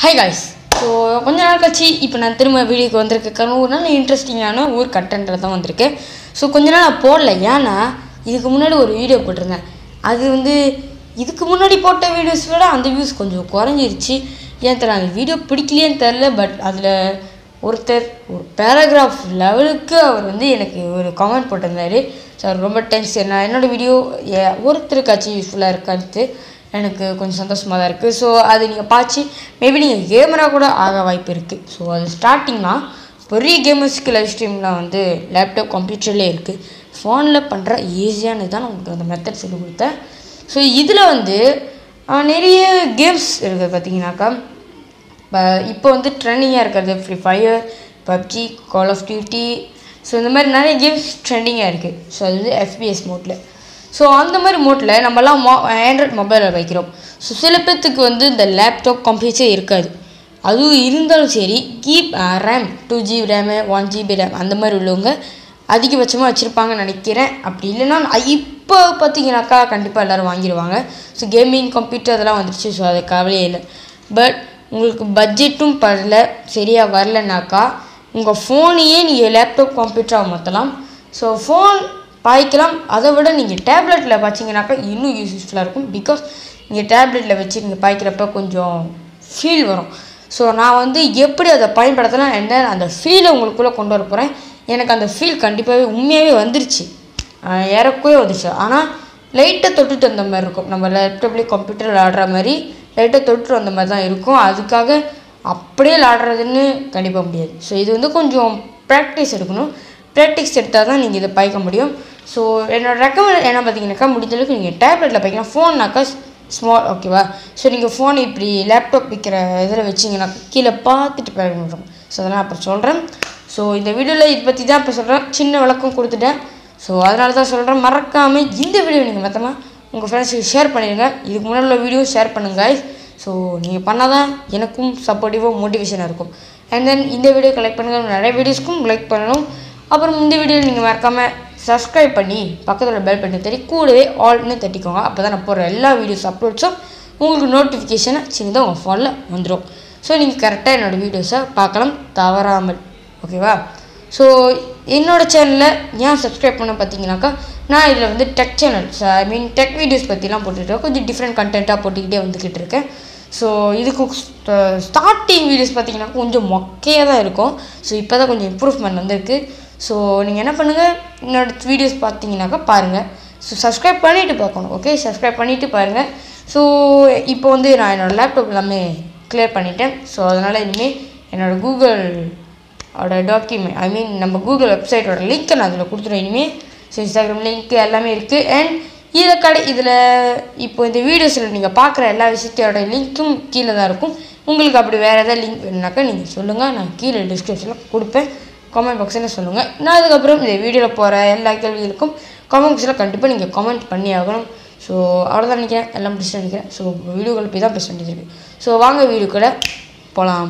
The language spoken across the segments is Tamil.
ஹாய் காய்ஸ் ஸோ கொஞ்ச நாள் கழிச்சு இப்போ நான் திரும்ப வீடியோக்கு வந்திருக்கேன் காரணம் ஒரு நாள் இன்ட்ரெஸ்டிங்கான ஒரு கண்டென்ட்டில் தான் வந்திருக்கேன் ஸோ கொஞ்ச நாள் நான் போடல ஏன்னா இதுக்கு முன்னாடி ஒரு வீடியோ போட்டிருந்தேன் அது வந்து இதுக்கு முன்னாடி போட்ட வீடியோஸ் விட அந்த வியூஸ் கொஞ்சம் குறைஞ்சிருச்சு ஏன் தெரியல அந்த வீடியோ பிடிக்கலையேன்னு தெரில பட் அதில் ஒருத்தர் ஒரு பேராகிராஃப் லெவலுக்கு அவர் வந்து எனக்கு ஒரு கமெண்ட் போட்டிருந்தாரு சார் ரொம்ப டென்ஸ் நான் என்னோடய வீடியோ ஒருத்தருக்காச்சும் யூஸ்ஃபுல்லாக இருக்கான்ட்டு எனக்கு கொஞ்சம் சந்தோஷமாக தான் இருக்குது ஸோ அது நீங்கள் பார்த்து மேபி நீங்கள் கேமராக கூட ஆக வாய்ப்பு இருக்குது ஸோ அது ஸ்டார்டிங்னா பெரிய கேமர்ஸ்க்கு லைவ் ஸ்ட்ரீம்லாம் வந்து லேப்டாப் கம்ப்யூட்டர்லேயே இருக்குது ஃபோனில் பண்ணுற ஈஸியானது தான் நான் உங்களுக்கு அந்த மெத்தட் சொல்லி கொடுத்தேன் ஸோ இதில் வந்து ஆஹ், நிறைய கேம்ஸ் இருக்குது பார்த்தீங்கன்னாக்கா இப்போ வந்து ட்ரெண்டிங்காக இருக்கிறது free fire PUBG call of duty so இந்த மாதிரி நிறைய கேம்ஸ் ட்ரெண்டிங்காக இருக்குது ஸோ அது வந்து எஃபிஎஸ் மோட்டில் ஸோ அந்த மாதிரி மோட்டில் நம்மலாம் மோ ஆண்ட்ராய்ட் மொபைலில் வைக்கிறோம் ஸோ சில பேர்த்துக்கு வந்து இந்த லேப்டாப் கம்ப்யூட்டரே இருக்காது அதுவும் இருந்தாலும் சரி keep RAM two GB RAM one GB RAM அந்த மாதிரி உள்ளவங்க அதிகபட்சமாக வச்சுருப்பாங்கன்னு நினைக்கிறேன் அப்படி இல்லைன்னா இப்போ பார்த்தீங்கன்னாக்கா கண்டிப்பாக எல்லோரும் வாங்கிடுவாங்க ஸோ கேமிங் கம்ப்யூட்டர் அதெல்லாம் வந்துருச்சு ஸோ அது கவலையே இல்லை பட் உங்களுக்கு பட்ஜெட்டும் பரல சரியாக வரலனாக்கா உங்கள் ஃபோனையே நீங்கள் லேப்டாப் கம்ப்யூட்டராக மாற்றலாம் ஸோ ஃபோன் பாய்க்கலாம் அதை விட நீங்கள் டேப்லெட்டில் பார்த்தீங்கன்னாக்கா இன்னும் யூஸ்ஃபுல்லாக இருக்கும் பிகாஸ் நீங்கள் டேப்லெட்டில் வச்சு நீங்கள் பாய்க்கிறப்ப கொஞ்சம் ஃபீல் வரும் ஸோ நான் வந்து எப்படி அதை பயன்படுத்தலாம் என்ன அந்த ஃபீலை உங்களுக்குள்ளே கொண்டு வர போகிறேன் எனக்கு அந்த ஃபீல் கண்டிப்பாகவே உண்மையாகவே வந்துருச்சு ஆஹ் ஏறக்குறைய வந்துச்சு ஆனால் லைட்டாக தொட்டுட்டு வந்த மாதிரி இருக்கும் நம்ம லேப்டாப்லேயே கம்ப்யூட்டர் விளாடுற மாதிரி லைட்டாக தொட்டுட்டு வந்த மாதிரி தான் இருக்கும் அதுக்காக அப்படியே விளாடுறதுன்னு கண்டிப்பாக முடியாது ஸோ இது வந்து கொஞ்சம் ப்ராக்டிஸ் எடுக்கணும் ப்ராக்டிஸ் எடுத்தால் தான் நீங்கள் இதை பாய்க்க முடியும் ஸோ என்னோட ரெக்கமெண்ட் என்ன பார்த்தீங்கன்னாக்கா முடிஞ்ச அளவுக்கு நீங்கள் டேப்லெட்டில் பாய்க்கலாம் ஃபோன்னாக்கா ஸ்மால் ஓகேவா ஸோ நீங்கள் ஃபோன் இப்படி லேப்டாப் விற்கிற இதில் வச்சிங்கன்னாக்கா கீழே பார்த்துட்டு பாய்க்க முடியும் ஸோ அதெல்லாம் அப்புறம் சொல்கிறேன் ஸோ இந்த வீடியோவில் இதை பற்றி தான் இப்போ சொல்கிறேன் சின்ன விளக்கம் கொடுத்துட்டேன் ஸோ அதனால தான் சொல்கிறேன் மறக்காமல் இந்த வீடியோ நீங்கள் மொத்தமாக உங்கள் ஃப்ரெண்ட்ஸுக்கு ஷேர் பண்ணிடுங்க இதுக்கு முன்னாடி உள்ள வீடியோ ஷேர் பண்ணுங்க ஸோ நீங்கள் பண்ணால் தான் எனக்கும் சப்போர்ட்டிவாக மோட்டிவேஷனாக இருக்கும் அண்ட் தென் இந்த வீடியோ கலெக்ட் பண்ணுங்கள் நிறைய வீடியோஸ்க்கும் லைக் பண்ணணும் அப்புறம் இந்த வீடியோவில் நீங்கள் மறக்காமல் சப்ஸ்கிரைப் பண்ணி பக்கத்தில் பெல் பண்ணி தட்டி கூடவே ஆல்னு தட்டிக்கோங்க அப்போ தான் நான் போடுற எல்லா வீடியோஸ் அப்லோட்ஸும் உங்களுக்கு நோட்டிஃபிகேஷனை சின்னதாக உங்கள் ஃபோனில் வந்துடும் ஸோ நீங்கள் கரெக்டாக என்னோடய வீடியோஸை பார்க்கலாம் தவறாமல் ஓகேவா ஸோ என்னோடய சேனலில் ஏன் சப்ஸ்கிரைப் பண்ண பார்த்தீங்கன்னாக்கா நான் இதில் வந்து tech channel I mean tech videos பற்றிலாம் போட்டுருக்கேன் கொஞ்சம் டிஃப்ரெண்ட் கண்டென்ட்டாக போட்டுக்கிட்டே வந்துக்கிட்டு இருக்கேன் ஸோ இதுக்கு ஸ்டார்டிங் வீடியோஸ் பார்த்தீங்கன்னா கொஞ்சம் மொக்கையாக தான் இருக்கும் ஸோ இப்போ தான் கொஞ்சம் இம்ப்ரூவ்மெண்ட் வந்திருக்கு ஸோ நீங்கள் என்ன பண்ணுங்கள் என்னோட வீடியோஸ் பார்த்தீங்கன்னாக்கா பாருங்கள் ஸோ சப்ஸ்கிரைப் பண்ணிவிட்டு பார்க்கணும் ஓகே சப்ஸ்கிரைப் பண்ணிவிட்டு பாருங்கள் ஸோ இப்போ வந்து நான் என்னோடய லேப்டாப் எல்லாமே கிளியர் பண்ணிட்டேன் ஸோ அதனால் இனிமேல் என்னோடய கூகுள் ஓட டாக்குமெண்ட் ஐ மீன் நம்ம கூகுள் வெப்சைட்டோட லிங்க்கை நான் அதில் கொடுத்துருவேன் இனிமேல் ஸோ இன்ஸ்டாகிராம் லிங்க் எல்லாமே இருக்குது அண்ட் இதில் கடை இதில் இப்போ இந்த வீடியோஸில் நீங்கள் பார்க்குற எல்லா விஷயத்தோட லிங்க்கும் கீழே தான் இருக்கும் உங்களுக்கு அப்படி வேறு ஏதாவது லிங்க் வேணுனாக்கா நீங்கள் சொல்லுங்கள் நான் கீழே டிஸ்கிரிப்ஷனில் கொடுப்பேன் கமெண்ட் பாக்ஸில் சொல்லுங்கள் நான் அதுக்கப்புறம் இந்த வீடியோவில் போகிற எல்லா கேள்விகளுக்கும் கமெண்ட் பாக்ஸில் கண்டிப்பாக நீங்கள் கமெண்ட் பண்ணி ஆகணும் ஸோ அவ்வளோதான் நினைக்கிறேன் எல்லாம் பிடிச்சி நினைக்கிறேன் ஸோ வீடியோக்கள் போய் தான் பேச வேண்டியது இருக்குது ஸோ வாங்க வீடியோக்குள்ள போகலாம்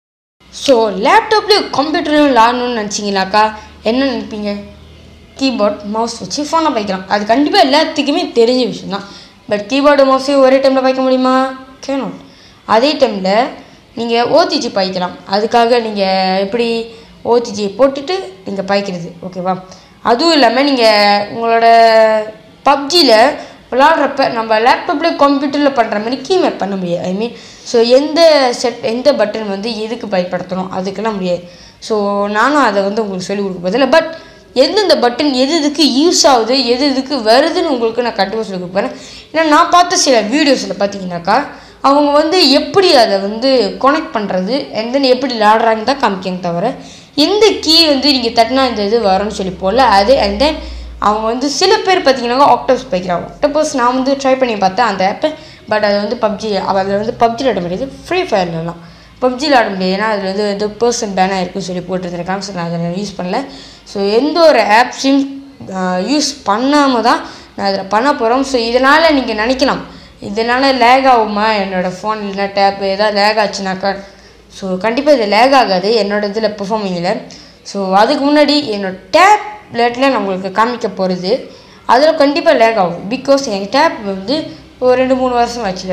ஸோ லேப்டாப்லேயும் கம்ப்யூட்டர்லையும் விளாடணும்னு நினச்சிங்கனாக்கா என்ன நினைப்பீங்க கீபோர்ட் மவுஸ் வச்சு ஃபோனை வைக்கலாம் அது கண்டிப்பாக எல்லாத்துக்குமே தெரிஞ்ச விஷயம் தான் பட் கீபோர்டு மவுஸையும் ஒரே டைமில் வைக்க முடியுமா கேனோட் அதே டைமில் நீங்கள் ஓடிஜி பாய்க்கலாம் அதுக்காக நீங்கள் எப்படி ஓடிஜி போட்டுட்டு நீங்கள் பாய்க்கிறது ஓகேவா அதுவும் இல்லாமல் நீங்கள் உங்களோட பப்ஜியில் விளாட்றப்ப நம்ம லேப்டாப்லேயே கம்ப்யூட்டரில் பண்ணுற மாதிரி கீமேப் பண்ண முடியாது ஐ மீன் ஸோ எந்த செட் எந்த பட்டன் வந்து எதுக்கு பயன்படுத்தணும் அதுக்கெல்லாம் முடியாது ஸோ நானும் அதை வந்து உங்களுக்கு சொல்லிக் கொடுக்க பதில்ல பட் எந்தெந்த பட்டன் எது எதுக்கு யூஸ் ஆகுது எது எதுக்கு வருதுன்னு உங்களுக்கு நான் கண்டிப்பாக சொல்லிக் கொடுப்பேன் ஏன்னா நான் பார்த்த சில வீடியோஸில் பார்த்தீங்கன்னாக்கா அவங்க வந்து எப்படி அதை வந்து கனெக்ட் பண்ணுறது and then எப்படி விளாடுறாங்கன்னு தான் காமிக்காங்க தவிர எந்த கீ வந்து நீங்கள் தட்டினா இந்த இது வரும்னு சொல்லி போடல அது அண்ட் தென் அவங்க வந்து சில பேர் பார்த்தீங்கன்னா ஆக்டோபஸ் பைக்கிறாங்க ஆக்டோபஸ் நான் வந்து ட்ரை பண்ணி பார்த்தேன் அந்த ஆப்பை பட் அது வந்து பப்ஜி அதில் வந்து பப்ஜி விளாட முடியாது ஃப்ரீ ஃபயர்லலாம் பப்ஜியில் ஆட முடியாது ஏன்னா அதில் வந்து இது பர்சன் பேனாக இருக்குன்னு சொல்லி போட்டுருந்துருக்காங்க ஸோ நான் அதை யூஸ் பண்ணல ஸோ எந்த ஒரு ஆப்ஸையும் யூஸ் பண்ணாமல் தான் நான் அதில் பண்ண போகிறோம் ஸோ இதனால் நீங்கள் நினைக்கலாம் இதனால் லேக் ஆகுமா என்னோடய ஃபோன் இல்லைனா டேப் ஏதாவது லேக் ஆச்சுனாக்கா ஸோ கண்டிப்பாக இது லேக் ஆகாது என்னோட இதில் பெர்ஃபார்மிங்கில் ஸோ அதுக்கு முன்னாடி என்னோட டேப்லெட்டில் நான் உங்களுக்கு காமிக்க போகிறது அதில் கண்டிப்பாக லேக் ஆகும் பிகாஸ் என் டேப் வந்து ஒரு ரெண்டு மூணு வருஷம் ஆச்சுல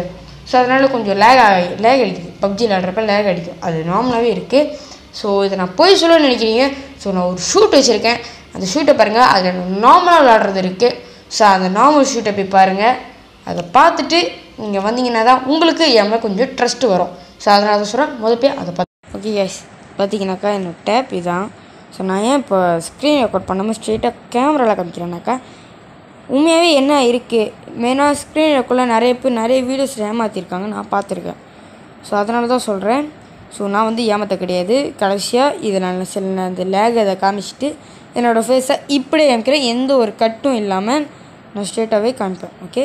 ஸோ அதனால் கொஞ்சம் லேக் லேக் அடிக்குது பப்ஜி விளாட்றப்ப லேக் அடிக்கும் அது நார்மலாகவே இருக்குது ஸோ இதை நான் போய் சொல்லணும்னு நினைக்கிறீங்க ஸோ நான் ஒரு ஷூட் வச்சுருக்கேன் அந்த ஷூட்டை பாருங்கள் அதில் நார்மலாக விளாட்றது இருக்குது ஸோ அந்த நார்மல் ஷூட்டை போய் பாருங்கள் அதை பார்த்துட்டு நீங்கள் வந்தீங்கன்னா தான் உங்களுக்கு என் மேலே கொஞ்சம் ட்ரஸ்ட் வரும் ஸோ அதனால தான் சொல்கிறேன் முதல் போய் அதை பார்த்து ஓகே கேஸ் பார்த்தீங்கன்னாக்கா என்னோட டேப் இதான் ஸோ நான் ஏன் இப்போ ஸ்க்ரீன் ரெக்கார்ட் பண்ணாமல் ஸ்ட்ரெயிட்டாக கேமராவில் காமிக்கிறேன்னாக்கா உண்மையாகவே என்ன இருக்குது மெயினாக ஸ்க்ரீன் ரெக்கார்டில் நிறைய பேர் நிறைய வீடியோஸ் ஏமாற்றிருக்காங்க நான் பார்த்துருக்கேன் ஸோ அதனால தான் சொல்கிறேன் ஸோ நான் வந்து ஏமாற்ற கிடையாது கடைசியாக இதை நான் சில நான் இந்த லேக் அதை காமிச்சிட்டு என்னோடய ஃபேஸை இப்படியே காமிக்கிறேன் எந்த ஒரு கட்டும் இல்லாமல் நான் ஸ்ட்ரெயிட்டாகவே காமிப்பேன் ஓகே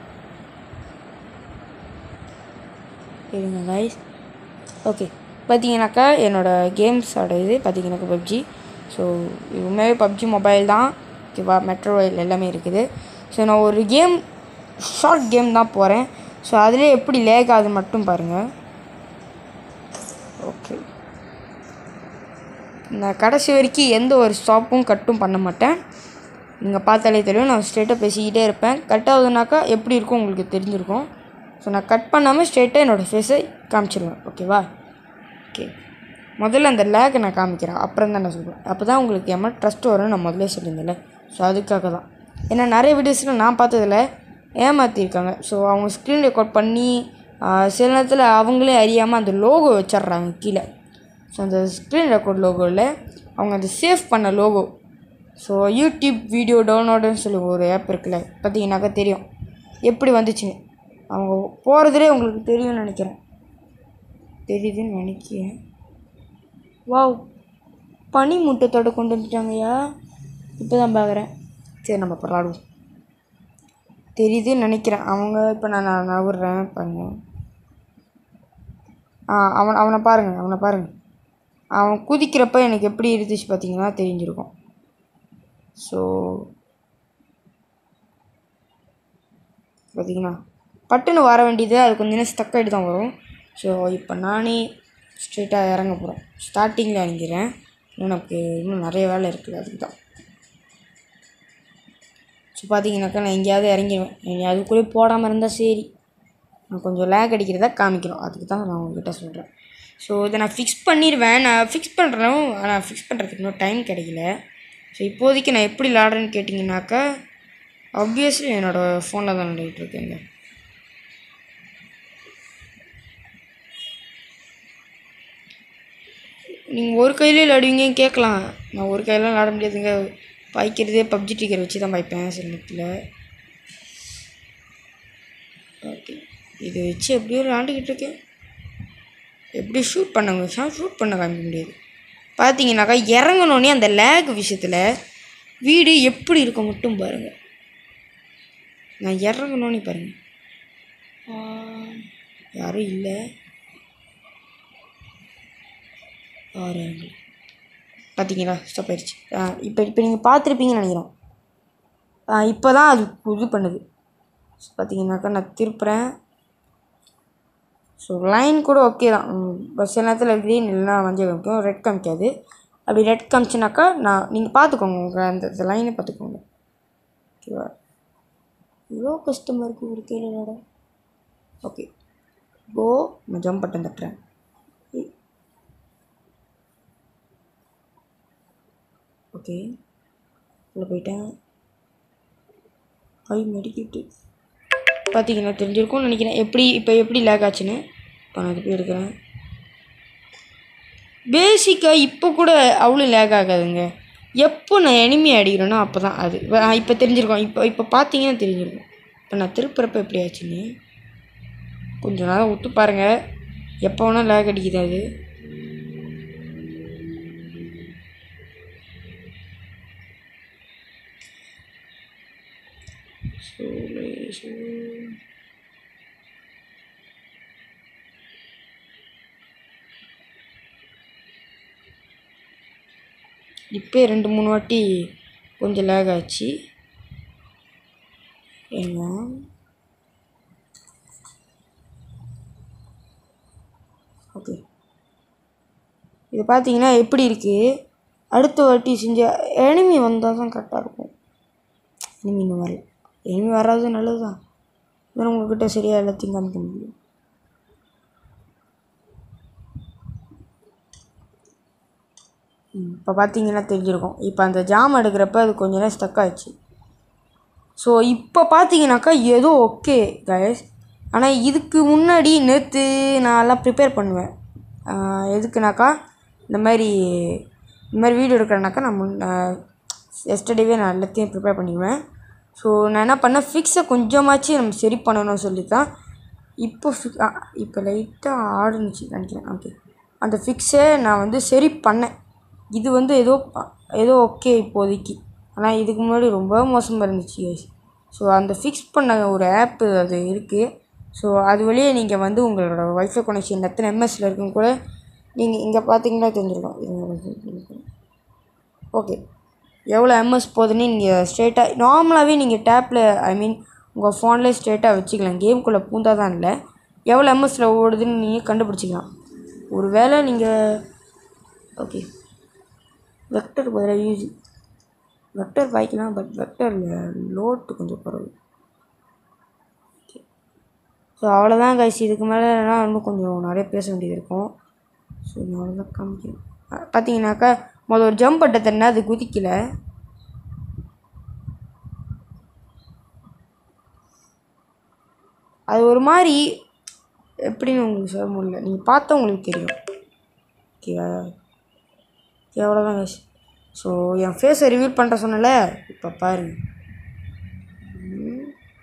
இருங்க கைஸ் ஓகே பார்த்தீங்கன்னாக்கா என்னோடய கேம்ஸோட இது பார்த்தீங்கன்னாக்கா பப்ஜி ஸோ உண்மையாகவே பப்ஜி மொபைல் தான் ஓகேவா மெட்ரோ ரயில் எல்லாமே இருக்குது ஸோ நான் ஒரு கேம் ஷார்ட் கேம் தான் போகிறேன் ஸோ அதிலே எப்படி லேக் ஆகுது மட்டும் பாருங்கள் ஓகே நான் கடைசி வரைக்கும் எந்த ஒரு ஸ்டாப்பும் கட்டும் பண்ண மாட்டேன் நீங்கள் பார்த்தாலே தெரியும் நான் ஸ்ட்ரெயிட்டாக பேசிக்கிட்டே இருப்பேன் கட் ஆகுதுனாக்கா எப்படி இருக்கும் உங்களுக்கு தெரிஞ்சிருக்கும் ஸோ நான் கட் பண்ணாமல் ஸ்ட்ரெயிட்டாக என்னோடய ஃபேஸை காமிச்சிருவேன் ஓகேவா ஓகே முதல்ல அந்த லேக்கை நான் காமிக்கிறேன் அப்புறம் தான் நான் சொல்லுவேன் அப்போ தான் உங்களுக்கு என் ட்ரஸ்ட் வரும்னு நான் முதல்ல சொல்லியிருந்தேன்ல ஸோ அதுக்காக தான் ஏன்னா நிறைய வீடியோஸில் நான் பார்த்ததில் ஏமாற்றிருக்காங்க ஸோ அவங்க ஸ்க்ரீன் ரெக்கார்ட் பண்ணி ஆஹ், சில நேரத்தில் அவங்களே அறியாமல் அந்த லோகோ வச்சிடுறாங்க கீழே ஸோ அந்த ஸ்க்ரீன் ரெக்கார்ட் லோகோவில் அவங்க அந்த சேவ் பண்ண லோகோ ஸோ யூடியூப் வீடியோ டவுன்லோடுன்னு சொல்லி ஒரு ஆப் இருக்குல்ல பார்த்தீங்கன்னாக்கா தெரியும் எப்படி வந்துச்சுன்னு அவங்க போகிறதுலே உங்களுக்கு தெரியும்னு நினைக்கிறேன் தெரியுதுன்னு நினைக்கிறேன் வாவ் பனி மூட்டத்தோட கொண்டு வந்துட்டாங்கய்யா இப்போ தான் பார்க்குறேன் சரி நம்ம பரவாயில்ல தெரியுதுன்னு நினைக்கிறேன் அவங்க இப்போ நான் நான் நவுறேன் பாருங்க ஆ அவன் அவனை பாருங்கள் அவனை பாருங்கள் அவன் குதிக்கிறப்ப எனக்கு எப்படி இருந்துச்சு பார்த்தீங்கன்னா தெரிஞ்சிருக்கும் ஸோ பார்த்தீங்கன்னா பட்டுன்னு வர வேண்டியது அது கொஞ்ச நேரம் ஸ்டக் ஆகிட்டு தான் வரும் ஸோ இப்போ நானே ஸ்ட்ரெயிட்டாக இறங்க போகிறேன் ஸ்டார்டிங்கில் இறங்கிறேன் இன்னும் எனக்கு இன்னும் நிறைய வேலை இருக்குது அதுக்கு தான் ஸோ பார்த்தீங்கன்னாக்கா நான் எங்கேயாவது இறங்கிடுவேன் நீ அதுக்குள்ளே போடாமல் இருந்தால் சரி நான் கொஞ்சம் லேக் அடிக்கிறதா காமிக்கணும் அதுக்கு தான் நான் உங்ககிட்ட சொல்கிறேன் ஸோ இதை நான் ஃபிக்ஸ் பண்ணிடுவேன் நான் ஃபிக்ஸ் பண்ணுறேன் ஆனால் ஃபிக்ஸ் பண்ணுறதுக்கு இன்னும் டைம் கிடைக்கல ஸோ இப்போதைக்கு நான் எப்படி விளாடுறேன்னு கேட்டிங்கனாக்கா ஆப்வியஸ்லி என்னோடய ஃபோனில் தான் விளையாடிட்டு இருக்கேங்க நீங்கள் ஒரு கையிலே விளாடுவீங்கன்னு கேட்கலாம் நான் ஒரு கையிலாம் விளாட முடியாதுங்க பாய்க்கிறதே பப்ஜி டிக்கெட் வச்சு தான் பாய்ப்பேன் சில நேரத்தில் ஓகே இதை வச்சு எப்படியோ விளாண்டுக்கிட்டு இருக்கேன் எப்படி ஷூட் பண்ணவங்க ஷூட் பண்ண காமிக்க முடியாது பார்த்தீங்கன்னாக்கா இறங்கணுன்னே அந்த லேக் விஷயத்தில் வீடு எப்படி இருக்க மட்டும் பாருங்கள் நான் இறங்கணுன்னே பாருங்கள் ஆ, யாரும் இல்லை யாரும் இறங்கல பார்த்தீங்களா ஸ்டாப் ஆயிடுச்சு ஆ இப்போ இப்போ நீங்கள் பார்த்துருப்பீங்கன்னு நினைக்கிறேன் ஆ இப்போ தான் அது இது பண்ணுது பார்த்தீங்கன்னாக்கா நான் திருப்புறேன் ஸோ லைன் கூட ஓகே தான் பஸ் சில நேரத்தில் க்ரீன் இல்லைன்னா மஞ்சள் காமிக்கும் ரெட் காமிக்காது அப்படி ரெட் காமிச்சுனாக்கா நான் நீங்கள் பார்த்துக்கோங்க உங்கள் அந்த இந்த லைனை பார்த்துக்கோங்க ஓகேவா இவ்வளோ கஷ்டமாக இருக்குது ஒரு கேளோட ஓகே கோ நான் ஜம்ப் பட்டன் தட்டுறேன் ஓகே உள்ளே போயிட்டேன் ஐ மெடிக்கிட்டு பார்த்தீங்கன்னா தெரிஞ்சிருக்கும்னு நினைக்கிறேன் எப்படி இப்போ எப்படி லேக் ஆச்சுன்னு இப்போ நான் இது போய் எடுக்கிறேன் பேசிக்காக இப்போ கூட அவ்வளோ லேக் ஆகாதுங்க எப்போ நான் எனிமி அடிக்கிறேனோ அப்போ தான் அது இப்போ தெரிஞ்சிருக்கும் இப்போ இப்போ பார்த்தீங்கன்னா தெரிஞ்சிருக்கும் இப்போ நான் திருப்புறப்ப எப்படி ஆச்சுன்னு கொஞ்சம் நேரம் விட்டு பாருங்கள் எப்போ வேணால் லேக் அடிக்குது அது இப்போ ரெண்டு மூணு வாட்டி கொஞ்சம் லேக் ஆச்சு ஏங்க ஓகே இது பார்த்தீங்கன்னா எப்படி இருக்குது அடுத்த வாட்டி செஞ்ச எனிமி வந்தால் தான் கரெக்டாக இருக்கும் எனிமி இன்னும் வரல எனிமி வராது நல்லது தான் உங்கள்கிட்ட சரியாக எல்லாத்தையும் காமிக்க முடியும் இப்போ பார்த்தீங்கன்னா தெரிஞ்சிருக்கும் இப்போ அந்த ஜாம் எடுக்கிறப்ப அது கொஞ்ச நேரம் ஸ்டக் ஆயிடுச்சு ஸோ இப்போ பார்த்தீங்கன்னாக்கா ஏதோ ஓகே கைஸ் ஆனால் இதுக்கு முன்னாடி நேற்று நான் எல்லாம் ப்ரிப்பேர் பண்ணுவேன் ஆஹ் எதுக்குனாக்கா இந்த மாதிரி இந்த மாதிரி வீடியோ எடுக்கிறேனாக்கா நான் முன் எஸ்டர்டேவே நான் எல்லாத்தையும் ப்ரிப்பேர் பண்ணிக்குவேன் ஸோ நான் என்ன பண்ணேன் ஃபிக்ஸை கொஞ்சமாச்சும் நம்ம சரி பண்ணணும்னு சொல்லி தான் இப்போ ஃபிக் இப்போ லைட்டாக ஆடுனுச்சு நினைக்கிறேன் ஓகே அந்த ஃபிக்ஸை நான் வந்து சரி பண்ணேன் இது வந்து ஏதோ ஏதோ ஓகே இப்போதைக்கு ஆனால் இதுக்கு முன்னாடி ரொம்ப மோசமாக இருந்துச்சு guys ஸோ அந்த ஃபிக்ஸ் பண்ண ஒரு ஆப்பு அது இருக்குது ஸோ அது வழியே நீங்கள் வந்து உங்களோட ஒய்ஃபை கனெக்ஷன் எத்தனை எம்எஸ்ல இருக்குன்னு கூட நீங்கள் இங்கே பார்த்தீங்கன்னா தெரிஞ்சிருக்கும் ஓகே எவ்வளோ எம்எஸ் போகுதுன்னு நீங்கள் ஸ்ட்ரெயிட்டாக நார்மலாகவே நீங்கள் டேப்பில் ஐ மீன் உங்கள் ஃபோன்லேயே ஸ்ட்ரெயிட்டாக வச்சுக்கலாம் கேம்குள்ளே பூந்தா தான் இல்லை எவ்வளோ எம்எஸ்ல ஓடுதுன்னு நீங்கள் கண்டுபிடிச்சிக்கலாம் ஒரு வேளை நீங்கள் ஓகே வெக்டர் பதிலாக யூஸ் வெக்டர் பாய்க்கலாம் பட் வெக்டரில் லோட்டு கொஞ்சம் குறைவு ஸோ அவ்வளோதான் கைஸ் இதுக்கு மேலே இன்னும் கொஞ்சம் நிறைய பேச வேண்டியது இருக்கும் ஸோ நான் அவ்வளோதான் காமிக்கிறேன் அஹ் பார்த்தீங்கன்னாக்கா முதல் ஒரு ஜம்ப் பட்ட தண்ணா அது குதிக்கல அது ஒரு மாதிரி எப்படின்னு உங்களுக்கு சொல்ல முடியல நீங்கள் பார்த்தா உங்களுக்கு தெரியும் ஓகேவா ஓகே அவ்வளோதான் கைஸ் ஸோ என் ஃபேஸை ரிவீல் பண்ணுற சொன்னல இப்போ பாருங்க ம்.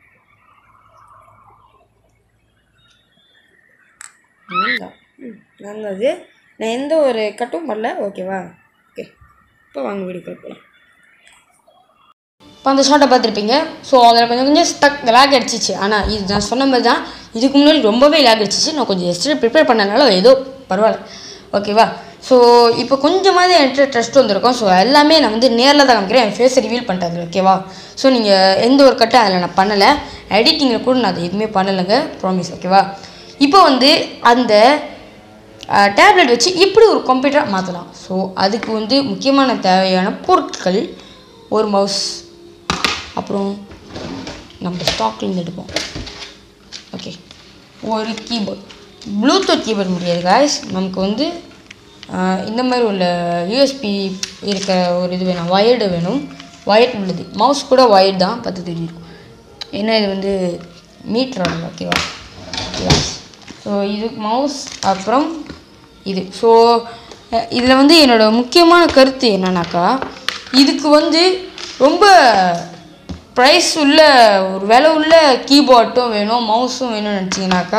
நல்லா ம் நல்லது நான் எந்த ஒரு கட்டும் பண்ணல ஓகேவா ஓகே இப்போ வாங்க வீடியோ போகலாம் இப்போ அந்த ஷார்ட்டை பார்த்துருப்பீங்க ஸோ அதில் கொஞ்சம் கொஞ்சம் ஸ்டக் லேக் அடிச்சிச்சு ஆனால் இது நான் சொன்ன மாதிரி தான் இதுக்கு முன்னாடி ரொம்பவே லேக் அடிச்சிச்சு நான் கொஞ்சம் எஸ்டே ப்ரிப்பேர் பண்ணனால ஏதோ பரவாயில்ல ஓகேவா ஸோ இப்போ கொஞ்சமாவது என்கிட்ட ட்ரஸ்ட் வந்திருக்கும் ஸோ எல்லாமே நான் வந்து நேரில் தான் காமிக்கிறேன் என் ஃபேஸை ரிவீல் பண்ணிட்டேன் ஓகேவா ஸோ நீங்கள் எந்த ஒரு கட்டும் அதில் நான் பண்ணலை எடிட்டிங்கில் கூட நான் அதை எதுவுமே பண்ணலைங்க ப்ராமிஸ் ஓகேவா இப்போ வந்து அந்த டேப்லெட் வச்சு இப்படி ஒரு கம்ப்யூட்டரை மாற்றலாம் ஸோ அதுக்கு வந்து முக்கியமான தேவையான பொருட்கள் ஒரு மவுஸ் அப்புறம் நம்ம ஸ்டாக்லேருந்து எடுப்போம் ஓகே ஒரு கீபோர்ட் ப்ளூடூத் கீபோர்ட் முடியாது காய்ஸ் நமக்கு வந்து ஆஹ், இந்த மாதிரி உள்ள யூஎஸ்பி இருக்க ஒரு இது வேணும் வயர்டு வேணும் வயர்ட் உள்ளது மவுஸ் கூட வயர்ட் தான் பார்த்து தெரியும் ஏன்னா இது வந்து மீட்டர் ஓகேவா ஓகேவா ஸோ இது மவுஸ் அப்புறம் இது ஸோ இதில் வந்து என்னோட முக்கியமான கருத்து என்னன்னாக்கா இதுக்கு வந்து ரொம்ப ப்ரைஸ் உள்ள ஒரு விலை உள்ள கீபோர்ட்டும் வேணும் மவுஸும் வேணும்னு நினச்சிங்கனாக்கா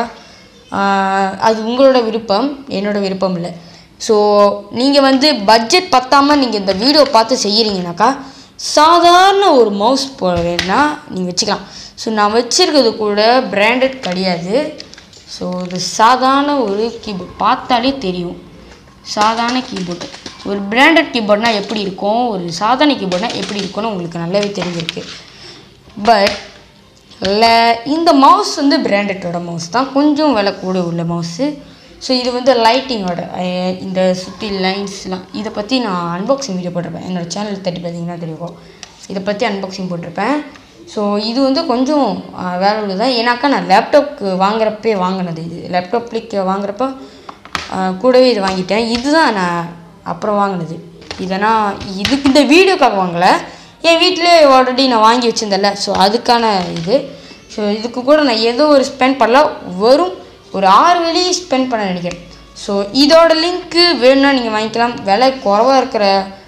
அது உங்களோட விருப்பம் என்னோட விருப்பம் இல்லை ஸோ நீங்கள் வந்து பட்ஜெட் பத்தாமல் நீங்கள் இந்த வீடியோ பார்த்து செய்கிறீங்கனாக்கா சாதாரண ஒரு மவுஸ் போ வேணா நீங்கள் வச்சுக்கலாம் ஸோ நான் வச்சுருக்கிறது கூட பிராண்டட் கிடையாது ஸோ இது சாதாரண ஒரு கீபோர்ட் பார்த்தாலே தெரியும் சாதாரண கீபோர்டு ஒரு பிராண்டட் கீபோர்ட்னா எப்படி இருக்கும் ஒரு சாதாரண கீபோர்ட்னா எப்படி இருக்கும்னு உங்களுக்கு நல்லாவே தெரிஞ்சிருக்கு பட் இல்லை இந்த மவுஸ் வந்து பிராண்டட்டோட மவுஸ் தான் கொஞ்சம் விலை கூட உள்ள மவுஸு ஸோ இது வந்து லைட்டிங்கோட இந்த சுற்றி லைன்ஸ்லாம் இதை பற்றி நான் அன்பாக்சிங் வீடியோ போட்டிருப்பேன் என்னோடய சேனல் தட்டி பார்த்தீங்கன்னா தெரியும் இதை பற்றி அன்பாக்சிங் போட்டிருப்பேன் ஸோ இது வந்து கொஞ்சம் வேலை உள்ளது ஏன்னாக்கா நான் லேப்டாப்க்கு வாங்குறப்பே வாங்கினது இது லேப்டாப் கிளிக் வாங்குறப்ப ஆஹ் கூடவே இது வாங்கிட்டேன் இதுதான் நான் அப்புறம் வாங்கினது இதை நான் இதுக்கு இந்த வீடியோக்காக வாங்கலை என் வீட்டிலே ஆல்ரெடி நான் வாங்கி வச்சிருந்தேன்ல ஸோ அதுக்கான இது ஸோ இதுக்கு கூட நான் ஏதோ ஒரு ஸ்பெண்ட் பண்ணல வரும் ஒரு ஆறு வெளி ஸ்பெண்ட் பண்ண நினைக்கிறேன் ஸோ இதோட லிங்க்கு வேணும்னா நீங்கள் வாங்கிக்கலாம் விலை குறவாக இருக்கிற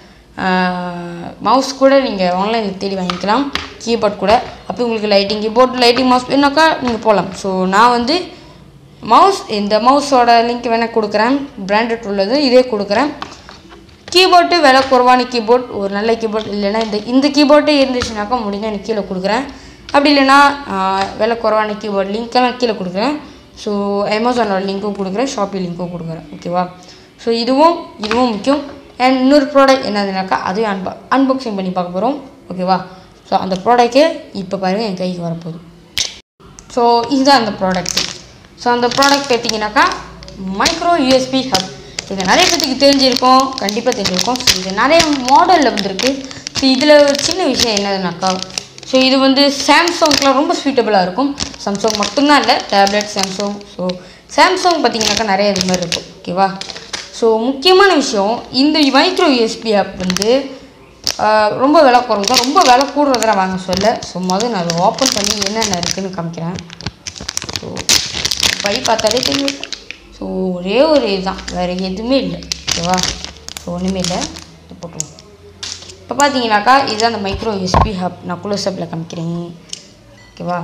மவுஸ் கூட நீங்கள் ஆன்லைனில் தேடி வாங்கிக்கலாம் கீபோர்ட் கூட அப்போ உங்களுக்கு லைட்டிங் கீபோர்ட் லைட்டிங் மவுஸ் வேணாக்கா நீங்கள் போகலாம் ஸோ நான் வந்து மவுஸ் இந்த மவுஸோட லிங்க் வேணால் கொடுக்குறேன் பிராண்டட் உள்ளது இதே கொடுக்குறேன் கீபோர்டு விலை குறைவான கீபோர்ட் ஒரு நல்ல கீபோர்ட் இல்லைன்னா இந்த இந்த கீபோர்டே இருந்துச்சுனாக்கா முடிஞ்சால் எனக்கு கீழே கொடுக்குறேன் அப்படி இல்லைன்னா ஆஹ், விலை குறைவான கீபோர்ட் லிங்க்கெல்லாம் கீழே கொடுக்குறேன் ஸோ அமேசானோட லிங்க்கும் கொடுக்குறேன் ஷாப்பி லிங்க்கும் கொடுக்குறேன் ஓகேவா ஸோ இதுவும் இதுவும் முக்கியம் அண்ட் இன்னொரு ப்ராடக்ட் என்னதுனாக்கா அதையும் அன்பா அன்பாக்சிங் பண்ணி பார்க்க போகிறோம் ஓகேவா ஸோ அந்த ப்ராடக்ட்டே இப்போ பாருங்கள் என் கைக்கு வரப்போகுது ஸோ இதுதான் அந்த ப்ராடக்ட் ஸோ அந்த ப்ராடக்ட் பார்த்தீங்கன்னாக்கா மைக்ரோ யூஎஸ்பி ஹப் இது நிறைய பேத்துக்கு தெரிஞ்சிருக்கும் கண்டிப்பாக தெரிஞ்சிருக்கும் ஸோ இது நிறைய மாடலில் வந்திருக்கு ஸோ இதில் ஒரு சின்ன விஷயம் என்னதுனாக்கா ஸோ இது வந்து சாம்சங்க்குலாம் ரொம்ப சூட்டபுளாக இருக்கும் சாம்சங் மட்டும்தான் இல்லை டேப்லெட் சாம்சங் ஸோ சாம்சங் பார்த்தீங்கன்னாக்கா நிறைய இது மாதிரி இருக்கும் ஓகேவா ஸோ முக்கியமான விஷயம் இந்த மைக்ரோ யூஎஸ்பி ஆப் வந்து ஆஹ், ரொம்ப விலை குறைவு தான் ரொம்ப விலை கூடுறதெல்லாம் வாங்க சொல்ல ஸோ முதல்ல நான் அதை ஓப்பன் பண்ணி என்னென்ன இருக்குன்னு காமிக்கிறேன் ஸோ பை பார்த்தாலே தெரியும் ஸோ ஒரே ஒரு இதுதான் வேறு எதுவுமே இல்லை ஓகேவா ஸோ ஒன்றுமே இல்லை இது போட்டுருவோம் இப்போ பார்த்தீங்கன்னாக்கா இதுதான் அந்த மைக்ரோ யூஎஸ்பி ஹப் நான் குளோசப்பில் காமிக்கிறேன் ஓகேவா